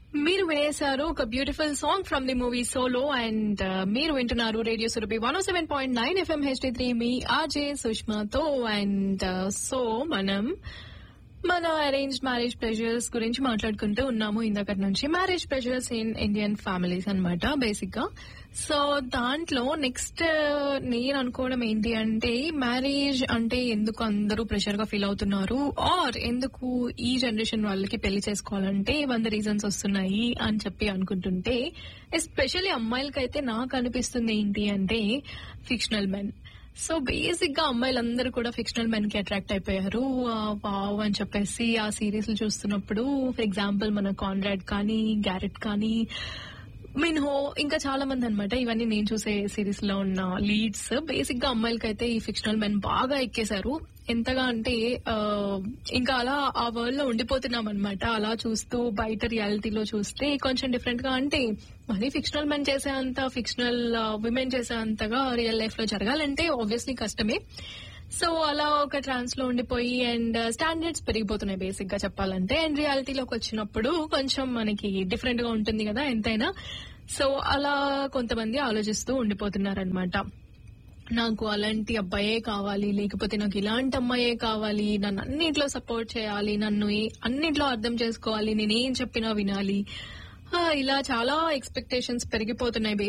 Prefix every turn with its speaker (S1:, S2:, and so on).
S1: మీరు వినేశారు ఒక beautiful song from the movie Solo and మీరు వింటున్నారు radio Surabhi one seven point nine FM HD three మీ ఆర్జే సుష్మాతో అండ్ సో మనం మన అరేంజ్ మ్యారేజ్ ప్రెజర్స్ గురించి మాట్లాడుకుంటూ ఉన్నాము ఇందాకటి నుంచి marriage pressures in Indian families అన్నమాట బేసిక్ గా సో దాంట్లో నెక్స్ట్ నేను అనుకోవడం ఏంటి అంటే మ్యారేజ్ అంటే ఎందుకు అందరూ ప్రెషర్ గా ఫీల్ అవుతున్నారు ఆర్ ఎందుకు ఈ జనరేషన్ వాళ్ళకి పెళ్లి చేసుకోవాలంటే వంద రీజన్స్ వస్తున్నాయి అని చెప్పి అనుకుంటుంటే ఎస్పెషల్లీ అమ్మాయిలకైతే నాకు అనిపిస్తుంది ఏంటి అంటే ఫిక్షనల్ మెన్ సో బేసిక్ గా అమ్మాయిలందరూ కూడా ఫిక్షనల్ మెన్ కి అట్రాక్ట్ అయిపోయారు వావ్ అని చెప్పేసి ఆ సిరీస్ చూస్తున్నప్పుడు ఫర్ ఎగ్జాంపుల్ మన కాన్రాడ్ కానీ గ్యారెట్ కానీ మిన్హో ఇంకా చాలా మంది అనమాట ఇవన్నీ నేను చూసే సిరీస్ లో ఉన్న లీడ్స్ బేసిక్ గా అమ్మాయిలకైతే ఈ ఫిక్షనల్ మెన్ బాగా ఎక్కేశారు ఎంతగా అంటే ఆ, ఇంకా అలా ఆ వరల్డ్ లో ఉండిపోతున్నాం అనమాట అలా చూస్తూ బయట రియాలిటీలో చూస్తే కొంచెం డిఫరెంట్ గా అంటే మరి ఫిక్షనల్ మెన్ చేసే అంత ఫిక్షనల్ విమెన్ చేసే అంతగా రియల్ లైఫ్ లో జరగాలంటే ఆబ్వియస్లీ కష్టమే సో అలా ఒక ట్రాన్స్ లో ఉండిపోయి అండ్ స్టాండర్డ్స్ పెరిగిపోతున్నాయి బేసిక్ గా చెప్పాలంటే అండ్ రియాలిటీలోకి వచ్చినప్పుడు కొంచెం మనకి డిఫరెంట్ గా ఉంటుంది కదా ఎంతైనా సో అలా కొంతమంది ఆలోచిస్తూ ఉండిపోతున్నారనమాట నాకు అలాంటి అబ్బాయే కావాలి లేకపోతే నాకు ఇలాంటి అమ్మాయే కావాలి నన్ను అన్నిట్లో సపోర్ట్ చేయాలి నన్ను ఏ- అన్నిట్లో అర్థం చేసుకోవాలి నేనేం చెప్పినా వినాలి ఆ, ఇలా చాలా ఎక్స్పెక్టేషన్స్ పెరిగిపోతున్నాయి